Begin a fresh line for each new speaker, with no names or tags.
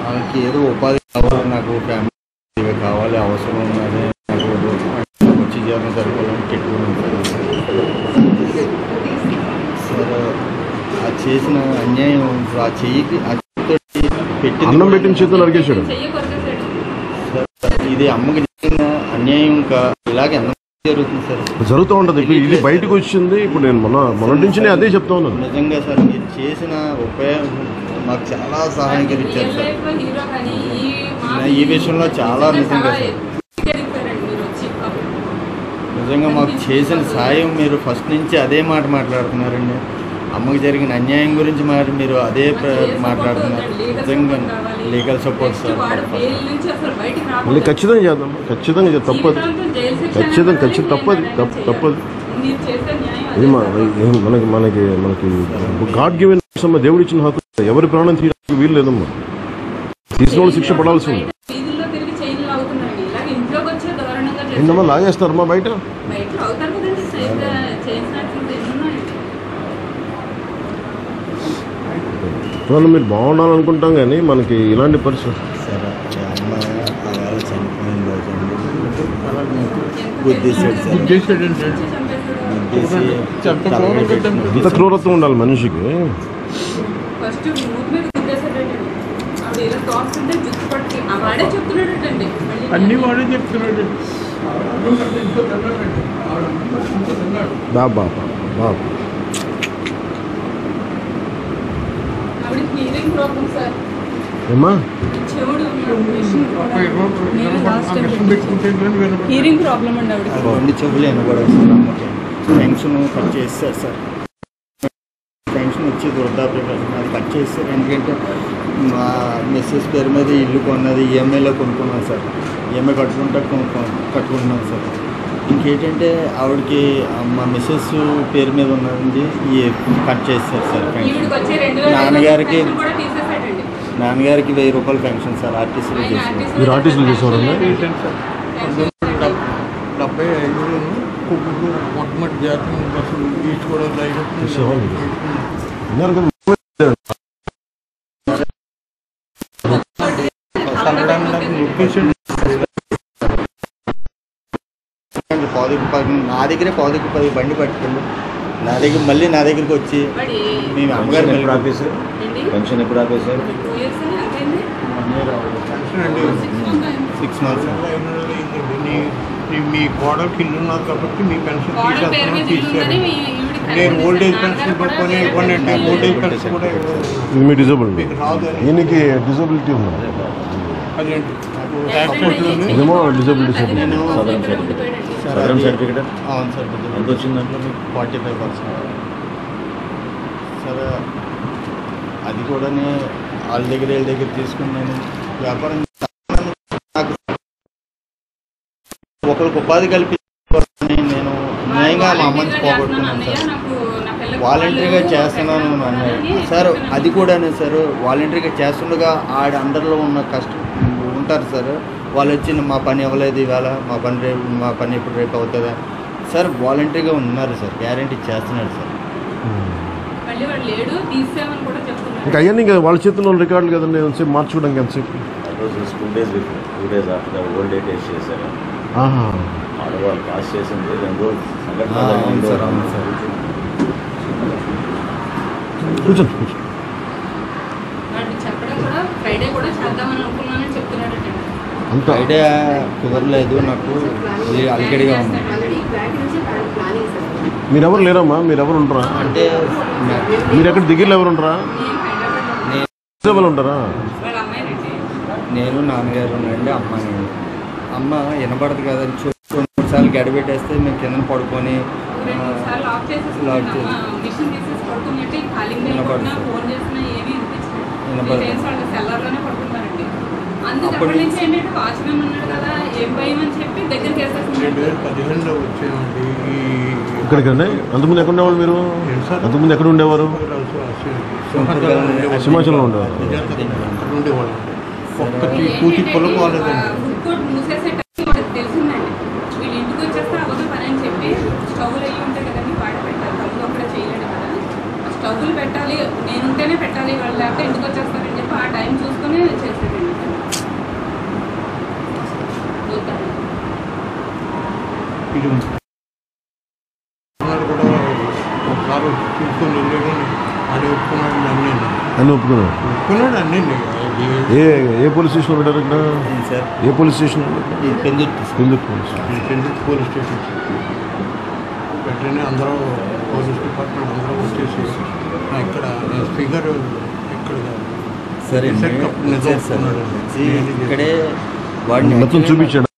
వాళ్ళకి ఏదో ఉపాధి కావాలి నాకు ఫ్యామిలీ ఇవి కావాలి అవసరం ఉన్నది నాకు వచ్చి జీవనం జరగాలని పెట్టుకున్నాను సార్ సార్ ఆ చేసిన అన్యాయం ఆ చెయ్యికి ఆ చేతితోటి పెట్టింది
అన్నం పెట్టిన చేతులు నరికేశాడు
చెయ్యి కొరికేసాడు
సార్, ఇది అమ్మకి జరిగిన అన్యాయం కా ఇలాగే ఎంత జరుగుతుంది సార్
జరుగుతూ ఉంటుంది ఇప్పుడు ఇది బయటకు వచ్చింది ఇప్పుడు నేను మొన్న మొన్నటి నుంచి నేను అదే చెప్తా ఉన్నాను
నిజంగా సార్ మీరు చేసిన ఉపయోగం మాకు చాలా సహాయకరించారు
రియల్
సార్
లైఫ్ లో హీరో కానీ ఈ
నా ఈ విషయంలో చాలా నిజంగా సార్.
ఎదిగిపోయారండి మీరు వచ్చి అప్పుడు.
నిజంగా మాకు చేసిన సాయం మీరు ఫస్ట్ నుంచి అదే మాట మాట్లాడుతున్నారండి అమ్మకి జరిగిన అన్యాయం గురించి మరి మీరు అదే ప్ర-
మాకు ఏ support
మాట్లాడుతున్నారు
వద్దండి, legal
నిజంగా
support కావాలి.
లీగల్ సపోర్ట్
Next
సార్
వాడు జైలు నుంచి అసలు బయటికి
మళ్ళీ
రాకూడదు.
ఖచ్చితంగా చేద్దాం ఖచ్చితంగా చేద్దాం. తప్పదు
జీవితాంతం జైలు శిక్ష
ఖచ్చితంగా
అనేది
ఖచ్చితంగా తప్పదు
నేను
తప్ప-
చేయాలి.
తప్పదు
మీరు చేసే న్యాయం
ఇది
అదే
మన
సార్.
ఇది మనకి మనకి మనకి గాడ్ గివెన్ దేవుడు ఇచ్చిన హక్కు ఎవరి ప్రాణం తీయడానికి వీలు లేదమ్మా తీసిన వాళ్ళు శిక్ష పడాల్సింది
బయట వీధుల్లో తిరిగి చైన్లు అవుతున్నారండి ఇలాగ ఇంట్లోకి వచ్చే దారుణంగా చేస్తారు.
ఏంటమ్మా లాగేస్తారమ్మా బయట
బయట అవుతారు కదండి చైన్ చేసినట్టు ఎన్నున్నాయండి
ఇవాళ మీరు బాగుండాలనుకుంటాం కానీ మనకి ఇలాంటి పరిస్థితి
సరే అమ్మ అలా చనిపోయిన రోజు గుద్దేశాడు సార్
చేసాడంటే
గుద్దేసి
చెత్త
తల
దూరం
మీద
పెట్టండి.
ఇంత క్రూరత్వం ఉండాలి మనిషికి
ఫస్ట్ మూడు మీద గుద్దేశాడండి ఆవిడ ఇలా తోస్తుంటే జుట్టు పట్టి ఆ వాడే చెప్తున్నాడటండి మళ్ళీ
అన్ని వాడే చెప్తున్నాడు
బాబా బాబా బాబా
ఆవిడ హీరింగ్ ప్రాబ్లం సార్
ఏమ్మా
చెవుడు మిషన్ నేను లాస్ట్ టైం
పెట్టుకుంటే కానీ వినపడదు.
హీరింగ్ ప్రాబ్లం అండి ఆవిడ
రెండు చెవులు వినబడవు సార్ అమ్మకి పెన్షన్ కట్ చేస్తారు సార్ పెన్షన్ వచ్చేది వృద్ధాప్య పెన్షన్ అది కట్ చేస్తారు ఎందుకంటే మా మిస్సెస్ పేరు మీద ఇల్లు కొన్నది ఈఎంఐలో కొనుక్కున్నాం సార్ ఈఎంఐ కట్టుకుంటా కొనుక్కో- కట్టుకుంటున్నాం సార్ ఇంకేంటంటే ఆవిడకి ఆ, మా మిస్సెస్ పేరు మీద ఉన్నది ఈ కట్ చేస్తారు సార్ పెన్షన్
ఈవిడికి వచ్చే రెండు వేల ఐదు వందల
నాన్నగారికి
పెన్షన్ కూడా తీసేసాడండి
నాన్నగారికి వెయ్యి రూపాయలు పెన్షన్ సార్ ఆర్టీసీలో
ఆయన
చేస్తారు
ఆర్టీసీ
మీరు ఆర్టీసీలో చేసేవారండి?
రీటెన్ సార్ డెబ్- డెబ్బై ఐదులో కుక్కకు మొట్టమొదటి జాతీయ బస్సులు తీసుకోవడం
చూసావా మీరు? విన్నారు కదా
చల్లడానికి నాకు నొప్పేసాడు
పాదుకు పది నా దగ్గరే పాదుకు పది బండి పట్టుకెళ్ళి నా దగ్గర మళ్ళీ నా దగ్గరికి వచ్చి
మరి
మేము అమ్మగారు
పెన్షన్ ఎప్పుడు ఆపేశారు
ఏంటి
పెన్షన్ ఎప్పుడు ఆపేశారు
టూ ఇయర్స్ అయింది
పెన్షన్ అండి
సిక్స్ మంత్స్ అయింది
సిక్స్ మంత్స్
నెలలు అయిందండి. నీ- నీ- మీ కోడలికి ఇల్లు ఉన్నది కాబట్టి మీ పెన్షన్
కోడల పేరు మీద
తీసేస్తామని
ఇల్లు ఉందని
తీసేయాలి
మీ- ఈవిడికి
నేను
కరెక్ట్
ఓల్డ్ ఏజ్
నాన్నగారు
పెన్షన్
కూడా
పట్టుకొని
పేరు
ఇవ్వండి అంటే
మీద
ఓల్డ్ ఏజ్
ఇల్లు
పెన్షన్ కూడా ఇవ్వదు.
ఇది మీ డిజబుల్
మీకు రాదు అని
ఈయనకి డిజబిలిటీ ఉంది
అదేంటి
యాక్సిడెంట్
యాక్సిడెంట్
అయ్యి
ఉంది.
ఇదేమో disability
తల్లిదండ్రులు
నేను
సదరం
ఇక్కడ
సర్టిఫికేట్.
ఉండిపోయాడండి.
సార్
సదరం
అది-
సర్టిఫికేట్
అవును సార్
ఎంత వచ్చింది దాంట్లో మీకు
ఫార్టీ ఫైవ్ పర్సెంట్ సార్ అది కూడా వాళ్ళ దగ్గర వీళ్ళ దగ్గర తీసుకుని నేను వ్యాపారం చేస్తాను. నాకు ఒకరికి ఉపాధి కల్పి నేను న్యాయంగా మా అమ్మని పోగొట్టుకున్నాను
అన్నయ్య
సార్
నాకు నా పిల్లకి
వాలంటరీగా
వాళ్ళు
చేస్తున్నాను అన్నారు సార్ అది కూడా సార్ వాలంటరీగా చేస్తుండగా ఆడ అందరిలో ఉన్న కష్టం ఉంటారు సార్ వాళ్ళు వచ్చి మా పని ఇవ్వలేదు ఇవాళ మా పని రేపు మా పని ఎప్పుడు రేపు అవుతుందా సార్ వాలంటరీగా ఉన్నారు సార్ గ్యారంటీ చేస్తున్నారు సార్
మళ్ళీ వాడు లేడు తీసామని కూడా చెప్తున్నారు
ఇంకా అవన్నీ ఇంకా వాళ్ళ చేతుల్లో ఉన్న రికార్డులు కదండి ఎంతసేపు మార్చుకోవడానికి ఎంతసేపు
రోజు two days before two days after old day test చేశారు
ఆహా
ఆడవాళ్ళు పాస్ చేసింది రెండు రోజులు సంఘటన
ఆ, అవును
జరిగింది.
సార్ అవును సార్
కూర్చోండి కూర్చోండి
వాడు చెప్పడం కూడా ఫ్రైడే కూడా చేద్దామని అనుకున్నానని చెప్తున్నాడు
అంత
ఐడియా కుదరలేదు నాకు ఇది అలికడిగా ఉంది
మీరెవరు లేరమ్మా మీరెవరు ఉండరా
అంటే
మీరు ఎక్కడ దగ్గరలో ఎవరు ఉండరా
నేను
హైదరాబాద్ ఉంటారా
వాళ్ళ అమ్మాయినండి
నేను నాన్నగారు ఉన్నాయండి అమ్మ నేను అమ్మ వినపడదు కదని చూ రెండు మూడు సార్లు గడిపెట్టేస్తే మేము కింద పడుకొని
రెండు మూడు సార్లు ఆఫ్ చేసేసి
లాక్ చేసి.
మిషన్ తీసేసి పడుకున్నట్టు ఖాళీగా
వినపడదు.
కొట్టినా ఫోన్ చేసినా ఏమీ వినిపించలేదు
వినపడదు.
ఫ్రెండ్స్ వాళ్ళు సెల్లర్లోనే పడుకుంటారండి అందుకు
అప్పటి
అప్పటి నుంచి ఏంటంటే వాచ్మెన్ ఉన్నాడు కదా ఏం భయం అని చెప్పి దగ్గరికి
రెండు
వేసేస్తున్నాడు
వేల పదిహేనులో వచ్చామండి ఈ
ఇక్కడికండి అంతకుముందు ఎక్కడ ఉండేవాళ్ళు మీరు
ఏంటి సార్?
అంతకుముందు ఎక్కడ ఉండేవారు
సింహాచలం ఉండేవాళ్ళం.
సింహాచలంలో ఉండేవారు
అక్కడ ఉండేవాళ్ళం ఒక్క
ఇది
తీ- పూచి
ఏంటంటే
పొలం
ఈ
వాళ్ళదండి
ఫుడ్ కోర్ట్ మూసేసేటప్పుడు వాడికి తెలిసిందండి వీళ్ళు ఇంటికి వచ్చేస్తే అవ్వదు పని అని చెప్పి స్టవ్లు అయ్యి ఉంటాయి కదండి వాడి పెట్టాలి తమ్ముడు ఒక్కడే చేయలేడు కదా ఆ స్టవ్లు పెట్టాలి నేనుంటేనే పెట్టాలి వాళ్ళు లేకపోతే ఇంటికి వచ్చేస్తారని చెప్పి ఆ టైం చూసుకుని చేసేదండి
ఇది ఉన్నాడు కూడా ఒకసారి తీసుకొని వెళ్ళాడు అది ఒప్పుకున్నాడు అన్నీ
అని ఒప్పుకున్నాడు
ఒప్పుకున్నాడు అన్నీ
ఏ ఏ పోలీస్ స్టేషన్లో పెట్టారు ఇక్కడ
ఏంటి సార్
ఏ పోలీస్ స్టేషన్
ఇది పెందుర్తి సార్.
హిందూ పోలీస్
చెందుకు పోలీస్ స్టేషన్ వెంటనే అందరూ పోలీస్ డిపార్ట్మెంట్ అందరూ వచ్చేసి నా ఇక్కడ ఎస్పీ గారు ఇక్కడ
సరే
నిజం
వచ్చారు సార్
ఒప్పుకున్నాడు.
వచ్చి ఇక్కడే వాడిని
మొత్తం చూపించాడు